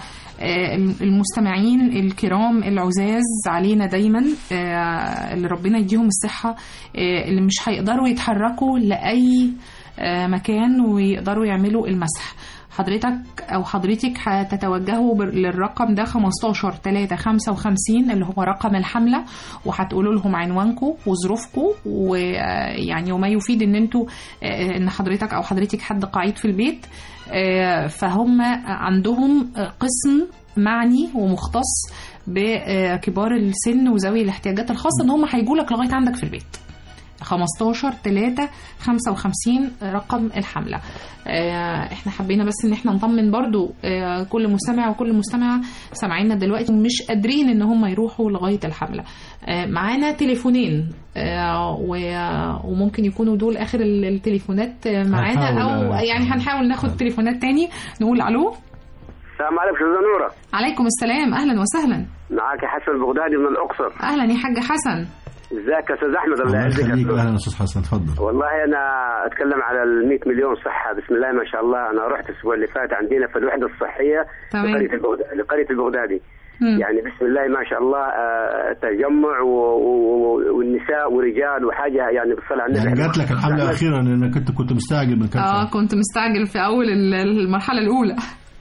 Speaker 2: المستمعين الكرام العزاز علينا دايما آه، اللي ربنا يديهم الصحة آه، اللي مش هيقدروا يتحركوا لأي آه، مكان ويقدروا يعملوا المسح حضرتك او حضرتك هتتوجهوا بر- للرقم ده 15 3 55 اللي هو رقم الحمله وهتقولوا لهم عنوانكم وظروفكم ويعني وما يفيد ان انتوا آه، ان حضرتك او حضرتك حد قاعد في البيت آه، فهم عندهم آه، قسم معني ومختص بكبار السن وذوي الاحتياجات الخاصه ان هم هيجوا لك لغايه عندك في البيت 15 3 55 رقم الحملة آه، احنا حبينا بس ان احنا نطمن برضو آه، كل مستمع وكل مستمعة سامعينا دلوقتي مش قادرين ان هم يروحوا لغاية الحملة آه، معانا تليفونين آه، و- وممكن يكونوا دول اخر ال- التليفونات آه، معانا
Speaker 6: هنحاول،
Speaker 2: او
Speaker 6: آه.
Speaker 2: يعني هنحاول ناخد تليفونات تاني نقول الو
Speaker 6: السلام عليكم استاذه نوره
Speaker 2: عليكم السلام اهلا وسهلا
Speaker 6: معاك حسن البغدادي من الاقصر
Speaker 2: اهلا يا حاج حسن
Speaker 6: ازيك يا استاذ احمد الله
Speaker 3: الله
Speaker 6: يعزك يا
Speaker 3: يخليك
Speaker 6: أستاذ.
Speaker 3: اهلا استاذ حسن اتفضل
Speaker 6: والله انا اتكلم على ال 100 مليون صحه بسم الله ما شاء الله انا رحت الاسبوع اللي فات عندنا في الوحده الصحيه
Speaker 2: تمام.
Speaker 6: لقريه البغدادي لقريه البغدادي
Speaker 2: مم.
Speaker 6: يعني بسم الله ما شاء الله آه، تجمع و- و- والنساء ورجال وحاجه يعني بالصلاه على النبي
Speaker 3: يعني جات لك الحمله اخيرا لان كنت كنت مستعجل من كام
Speaker 2: اه
Speaker 3: شهر
Speaker 2: كنت مستعجل في اول ال- المرحلة الأولى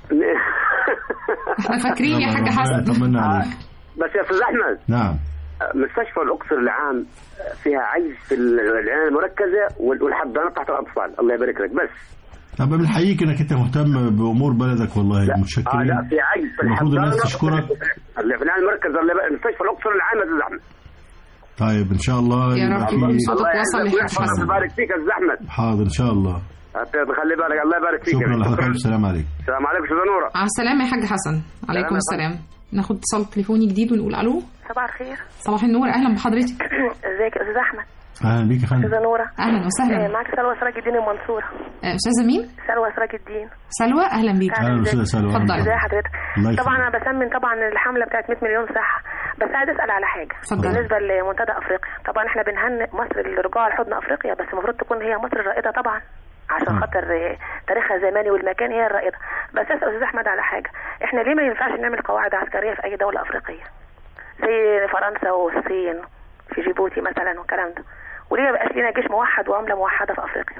Speaker 2: احنا فاكرين يا حاج حسن
Speaker 3: طمنا عليك
Speaker 6: بس يا استاذ احمد
Speaker 3: نعم
Speaker 6: مستشفى الاقصر العام فيها عجز في العنايه المركزه وال- والحضانه تحت الاطفال الله يبارك لك بس
Speaker 3: طب بنحييك انك انت مهتم بامور بلدك والله
Speaker 6: اه
Speaker 3: متشكرين
Speaker 6: لا في عجز في
Speaker 3: المفروض الناس
Speaker 6: الحضانة
Speaker 3: تشكرك
Speaker 6: العنايه المركزه الله يبارك- مستشفى الاقصر العام يا استاذ احمد
Speaker 3: طيب ان شاء الله
Speaker 2: يا
Speaker 3: يبقى
Speaker 2: رب
Speaker 3: في-
Speaker 2: يكون صوتك
Speaker 6: الله
Speaker 2: وصل
Speaker 6: يعزك
Speaker 2: لحاج
Speaker 6: ويحفظك
Speaker 2: حسن
Speaker 6: ويبارك فيك يا استاذ احمد
Speaker 3: حاضر ان شاء الله
Speaker 6: خلي بالك الله يبارك فيك
Speaker 3: شكرا لحضرتك السلام عليكم
Speaker 6: السلام عليكم استاذ نوره
Speaker 2: على السلامة يا حاج حسن عليكم
Speaker 6: سلام يا
Speaker 2: السلام ناخد اتصال تليفوني جديد ونقول الو
Speaker 14: صباح الخير
Speaker 2: صباح النور اهلا بحضرتك
Speaker 14: ازيك يا استاذ احمد
Speaker 3: اهلا بيك يا فندم
Speaker 14: استاذه نوره
Speaker 2: اهلا وسهلا.
Speaker 14: آه، معاك سلوى سراج الدين المنصوره
Speaker 2: آه، استاذه مين
Speaker 14: سلوى سراج الدين
Speaker 2: سلوى اهلا بيك
Speaker 3: اهلا استاذه سلوى
Speaker 2: اتفضلي.
Speaker 14: ازي حضرتك
Speaker 3: الله
Speaker 14: طبعا
Speaker 3: يخليك.
Speaker 14: انا بسمن طبعا الحمله بتاعت 100 مليون صحه بس عايز اسال على حاجه
Speaker 2: اتفضلي.
Speaker 14: بالنسبه لمنتدى افريقيا طبعا احنا بنهنئ مصر للرجوع لحضن افريقيا بس المفروض تكون هي مصر الرائده طبعا عشان
Speaker 3: آه.
Speaker 14: خاطر آه، تاريخها زماني والمكان هي الرائده بس اسال استاذ احمد على حاجه احنا ليه ما ينفعش نعمل قواعد عسكريه في اي دوله افريقيه زي فرنسا والصين في جيبوتي مثلا والكلام ده وليه ما يبقاش لينا جيش موحد وعمله موحده في افريقيا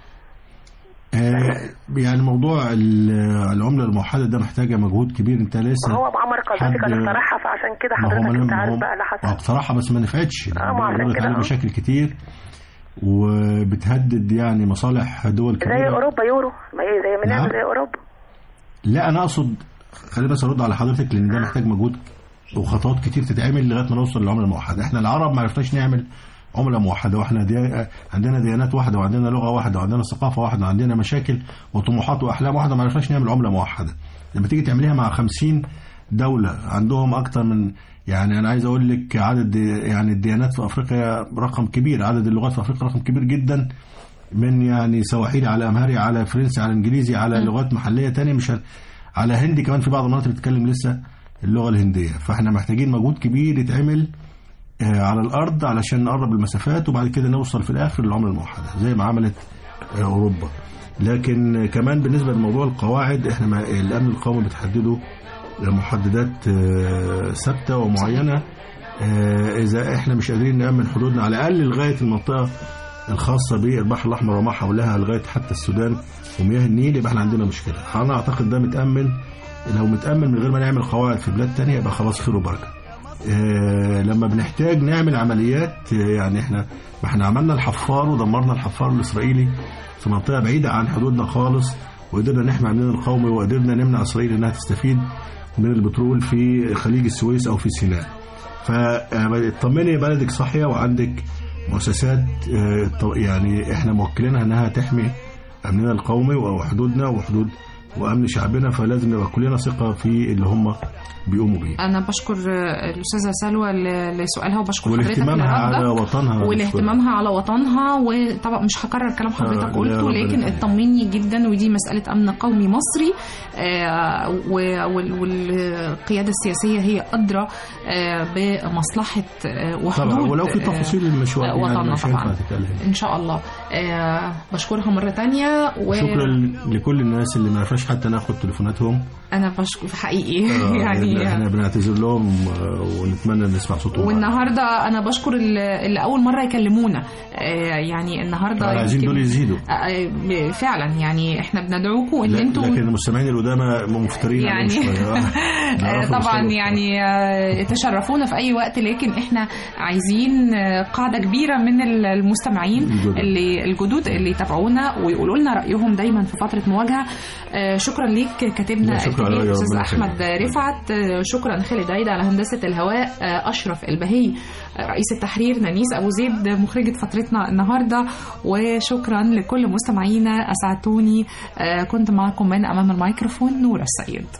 Speaker 3: آه، يعني موضوع ال- العمله الموحده ده محتاجه مجهود كبير انت لسه
Speaker 14: هو معمر القذافي كان
Speaker 3: حد-
Speaker 14: اقترحها فعشان كده
Speaker 3: ما هو
Speaker 14: حضرتك
Speaker 3: ما-
Speaker 14: انت
Speaker 3: ما
Speaker 14: عارف
Speaker 3: هو-
Speaker 14: بقى اللي
Speaker 3: آه،
Speaker 14: حصل
Speaker 3: بصراحه بس ما نفعتش
Speaker 14: آه، ما عشان
Speaker 3: عملت
Speaker 14: كده،
Speaker 3: عليه
Speaker 14: آه.
Speaker 3: مشاكل كتير وبتهدد يعني مصالح دول
Speaker 14: زي
Speaker 3: كبيره
Speaker 14: اوروبا يورو ما هي زي ما
Speaker 3: نعم.
Speaker 14: نعمل زي اوروبا
Speaker 3: لا انا اقصد خليني بس ارد على حضرتك لان ده محتاج مجهود وخطوات كتير تتعمل لغايه ما نوصل للعمله الموحده احنا العرب ما عرفناش نعمل عمله موحده واحنا دي... عندنا ديانات واحده وعندنا لغه واحده وعندنا ثقافه واحده وعندنا مشاكل وطموحات واحلام واحده ما عرفناش نعمل عمله موحده لما تيجي تعمليها مع 50 دوله عندهم اكتر من يعني انا عايز اقول لك عدد يعني الديانات في افريقيا رقم كبير عدد اللغات في افريقيا رقم كبير جدا من يعني سواحيلي على امهري على فرنسي على انجليزي على لغات محليه تانية مش ه- على هندي كمان في بعض المناطق بتتكلم لسه اللغه الهنديه فاحنا محتاجين مجهود كبير يتعمل آه، على الارض علشان نقرب المسافات وبعد كده نوصل في الاخر للعمله الموحده زي ما عملت آه، اوروبا لكن آه، كمان بالنسبه لموضوع القواعد احنا ما الامن القومي بتحدده محددات آه، ثابته ومعينه آه، اذا احنا مش قادرين نامن حدودنا على الاقل لغايه المنطقه الخاصه بالبحر الاحمر وما حولها لغايه حتى السودان ومياه النيل يبقى احنا عندنا مشكله انا اعتقد ده متامن لو متامن من غير ما نعمل قواعد في بلاد تانية يبقى خلاص خير وبركه آه، لما بنحتاج نعمل عمليات آه، يعني احنا ما احنا عملنا الحفار ودمرنا الحفار الاسرائيلي في منطقه بعيده عن حدودنا خالص وقدرنا نحمي امننا القومي وقدرنا نمنع اسرائيل انها تستفيد من البترول في خليج السويس او في سيناء فاطمني بلدك صاحيه وعندك مؤسسات آه، ط- يعني احنا موكلينها انها تحمي امننا القومي وحدودنا وحدود وامن شعبنا فلازم نبقى كلنا ثقه في اللي هم بيقوموا بيه
Speaker 2: انا بشكر آه، الاستاذه سلوى ل- لسؤالها وبشكر حضرتك
Speaker 3: والاهتمامها على
Speaker 2: لردك
Speaker 3: وطنها
Speaker 2: ولاهتمامها على وطنها وطبعا مش هكرر كلام
Speaker 3: آه،
Speaker 2: حضرتك
Speaker 3: لا،
Speaker 2: قلته
Speaker 3: ربنا
Speaker 2: لكن
Speaker 3: يخليك.
Speaker 2: اطمني جدا ودي مساله امن قومي مصري آه، و- وال- والقياده السياسيه هي ادرى آه، بمصلحه آه، وحدود
Speaker 3: طبعا ولو في
Speaker 2: آه،
Speaker 3: تفاصيل المشوار يعني
Speaker 2: وطننا
Speaker 3: مش هينفع
Speaker 2: طبعا
Speaker 3: تتكلم
Speaker 2: ان شاء الله آه، بشكرها مره تانية و...
Speaker 3: شكرا لكل الناس اللي ما عرفناش حتى ناخد تليفوناتهم
Speaker 2: انا بشكر حقيقي
Speaker 3: آه،
Speaker 2: يعني
Speaker 3: احنا بنعتذر لهم آه، ونتمنى نسمع صوتهم
Speaker 2: والنهارده انا بشكر اللي اللي اول مره يكلمونا آه، يعني النهارده
Speaker 3: طبعاً عايزين
Speaker 2: يمكن-
Speaker 3: دول يزيدوا.
Speaker 2: آه، فعلا يعني احنا بندعوكم ان
Speaker 3: لا-
Speaker 2: انتوا
Speaker 3: لكن المستمعين القدامى مفترين عليهم
Speaker 2: يعني
Speaker 3: شوية.
Speaker 2: آه،
Speaker 3: بيعرفوا
Speaker 2: طبعا
Speaker 3: يوصلوا.
Speaker 2: يعني آه، تشرفونا في اي وقت لكن احنا عايزين آه، قاعده كبيره من ال- المستمعين
Speaker 3: الجدد.
Speaker 2: اللي الجدد اللي يتابعونا ويقولوا لنا رايهم دايما في فتره مواجهه آه، شكرا ليك كاتبنا
Speaker 3: لا، شكرا
Speaker 2: الكبير
Speaker 3: يا
Speaker 2: استاذ
Speaker 3: ربنا
Speaker 2: احمد رفعت آه، شكرا خالد عيد على هندسه الهواء آه، اشرف البهي آه، رئيس التحرير نانيس ابو زيد مخرجه فترتنا النهارده وشكرا لكل مستمعينا اسعدتوني آه، كنت معكم من امام الميكروفون نور السيد